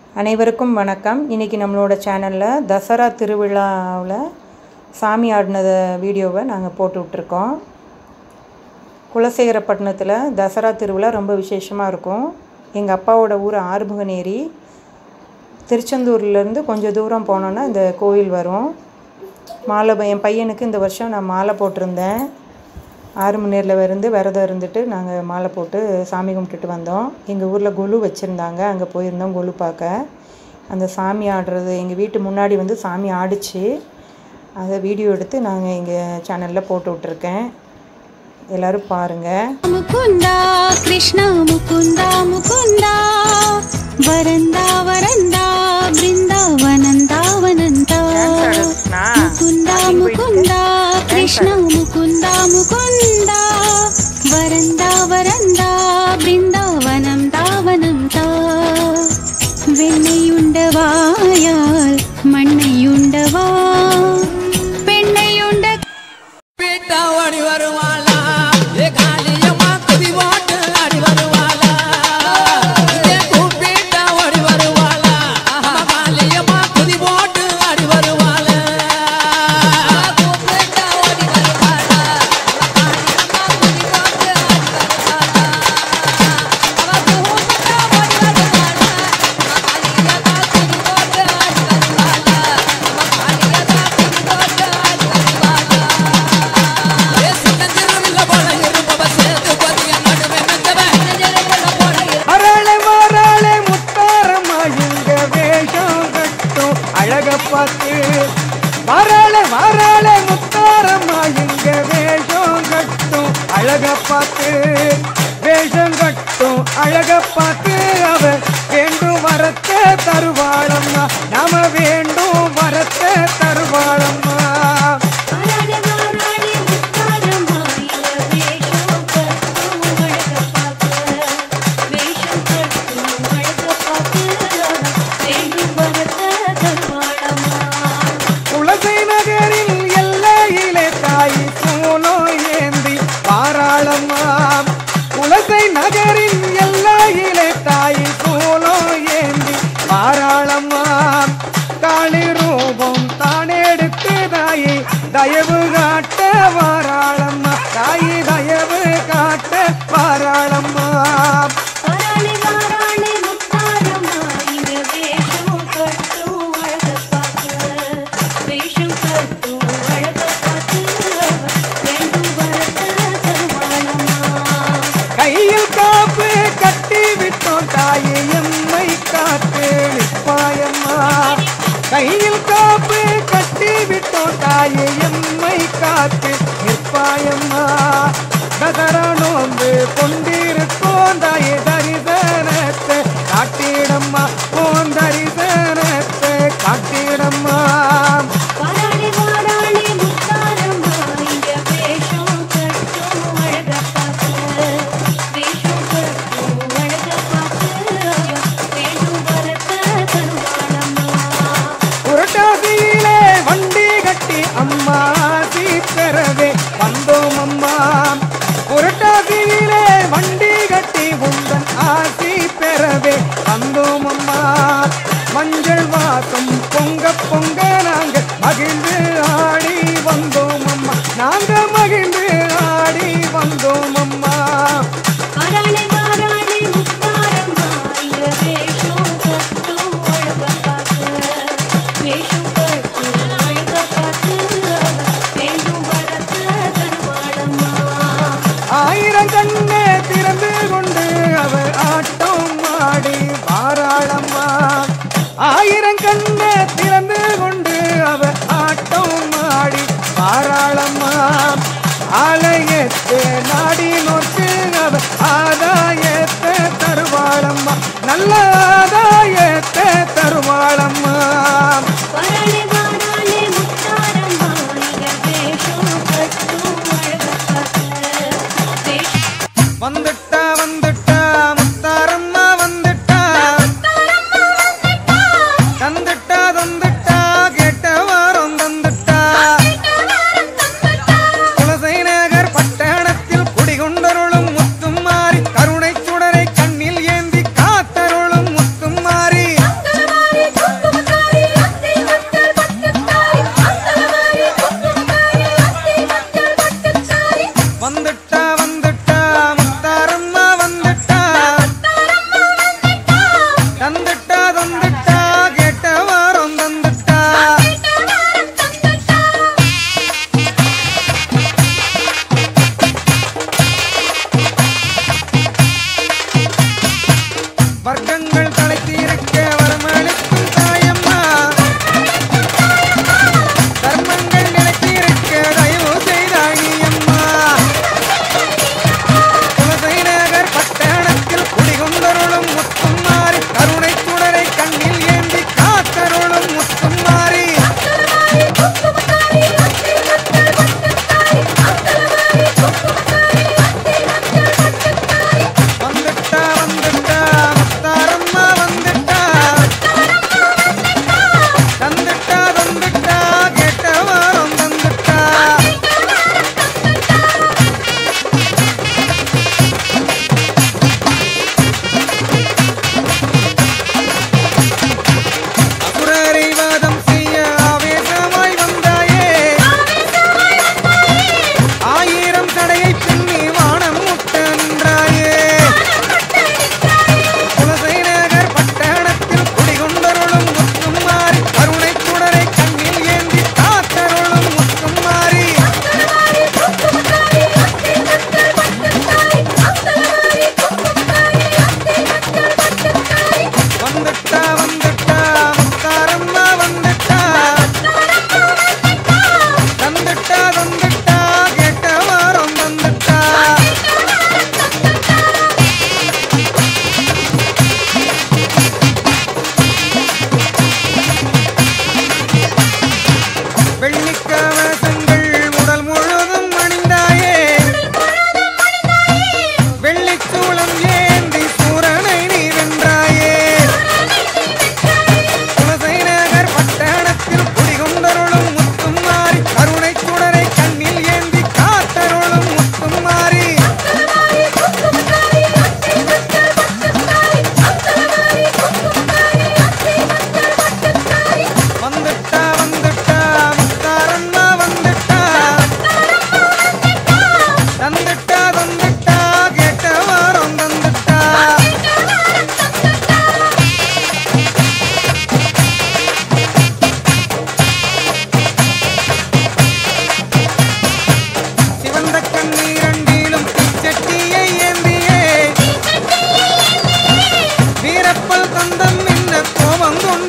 அனைவருக்கும் வணக்கம் இன்றைக்கி நம்மளோட சேனலில் தசரா திருவிழாவில் சாமி ஆடினத வீடியோவை நாங்கள் போட்டு விட்ருக்கோம் குலசேகரப்பட்டினத்தில் தசரா திருவிழா ரொம்ப விசேஷமாக இருக்கும் எங்கள் அப்பாவோட ஊர் ஆறுமுகநேரி திருச்செந்தூர்லேருந்து கொஞ்சம் தூரம் போனோன்னா இந்த கோயில் வரும் மாலை என் பையனுக்கு இந்த வருஷம் நான் மாலை போட்டிருந்தேன் ஆறு மணி நேரில் இருந்து விரதம் இருந்துட்டு நாங்கள் மாலை போட்டு சாமி கும்பிட்டுட்டு வந்தோம் எங்கள் ஊரில் கொலு வச்சுருந்தாங்க அங்கே போயிருந்தோம் கொலு பார்க்க அந்த சாமி ஆடுறது எங்கள் வீட்டு முன்னாடி வந்து சாமி ஆடிச்சு அதை வீடியோ எடுத்து நாங்கள் எங்கள் சேனலில் போட்டு விட்ருக்கேன் எல்லோரும் பாருங்கள் ಮುಕುಂದ ಕೃಷ್ಣ ಮುಕುಂದ ಮುಕುಂದ ವರಂದ ವರಂದ ಬೃಂದಾವನಂದಾವನಂದ ಮುಕುಂದ ಮುಕುಂದ ಕೃಷ್ಣ ಮುಕುಂದ ಮುಕುಂದ ವರಂದ ವರಂದ ബൃന്ദാവനം താവനം താ വെണ്ണയുണ്ടവായാൽ മണ്ണയുണ്ടവാ പെണ്ണയുണ്ട பீட்டா ஓடி வருவாளா ஏ காளியம்மா குதி ஓட்டு ஆடி வருவாளா ஏ கூப்பீட்டா ஓடி வருவாளா அம்மா காளியம்மா குதி ஓட்டு ஆடி வருவாளா கூப்பீட்டா ஓடி வருவாளா ஏ சின்னஞ்சிறுமில்ல போல இருப்பவ சேர்த்து பதிய நடுவே மெத்தவ அரளை மாறாளை முத்தாரம்மா இங்க வேஷம் கட்டும் அழக பார்த்து மாறாளை மாறாளை முத்தாரம்மா இங்க வேஷம் கட்டும் அழக பார்த்து வேஷம் கட்டும் அழக பார்த்து அவ வேண்டும் வரத்தை தருவாளம்மா நாம வேண்டும் வரத்தை தருவாளம்மா குலசை நகரில் எல்லையிலே தாய் சூலோ ஏந்தி பாராளம்மா குலசை நகரின் எல்லையிலே தாய் சூலோ ஏந்தி பாராளம்மா காளி ரூபம் தானெடுத்து தாயை தயவு காட்ட வாராளம்மா தாய் தயவு காட்ட வாராளம்மா கையில் காப்பு கட்டி விட்டோம் தாயை எம்மை காத்து நிற்பாயம்மா கையில் காப்பு கட்டி விட்டோம் தாயை எம்மை காத்து நிற்பாயம்மா தசரா நோன்பு கொண்டிருக்கோம் தாயை தரிசனத்தை காட்டிடம்மா போன் தரிசனத்தை காட்டிடம்மா புரட்டாசியிலே வண்டி கட்டி அம்மா ஆசி பெறவே வந்தோம் அம்மா புரட்டாசியிலே வண்டி கட்டி உந்தன் ஆசி பெறவே வந்தோம் அம்மா மஞ்சள் வாசம் பொங்க பொங்க நாங்க மகிழ்ந்து ஆடி வந்தோம் அம்மா நாங்க மகிழ்ந்து ஆடி வந்தோம் அம்மா ஆயிரம் கண்ணே திறந்து கொண்டு அவர் ஆட்டம் ஆடி பாராளம்மா ஆயிரம் கண்ணே திறந்து கொண்டு அவர் ஆட்டம் ஆடி பாராளம்மா ஆலயத்தை நாடி நோக்கு அவர் ஆதாயத்தை தருவாளம்மா நல்ல ஆதாயத்தை தருவாளம்மா வந்துட்டா வந்துட்டா முத்தாரம்மா வந்துட்டா தந்துட்டா தந்துட்டா கேட்ட வாரம் தந்துட்டா குலசை நகர் பட்டணத்தில் குடிகொண்டருளும் முத்தும் மாறி கருணை சுடரை கண்ணில் ஏந்தி காத்தருளும் முத்தும் வந்துட்டா வந்துட்டா முத்தாரம்மா வந்துட்டா தந்துட்டா தந்துட்டா கேட்ட வாரம் வந்துட்டா வெள்ளிக்கவசங்கள் உடல் முழுதும் அணிந்தாயே வெள்ளிச்சூளம் ஏந்தி சூரனை நீ வென்றாயே குலசை நகர் பட்டணத்தில் குடிகொண்டருளும் முத்தும் மாறி கருணை சுடரை கண்ணில் ஏந்தி காத்தருளும் முத்தும் மாறி வந்துட்டா வந்துட்டா முத்தாரம்மா வந்துட்டா தந்துட்டா தந்துட்டா கேட்ட வாரம் தந்துட்டா சிவந்த கண்ணீரண்டிலும் தீச்சட்டியை ஏந்தியே வீரப்பல் தந்தம் நின்ன கோபம் கொண்டு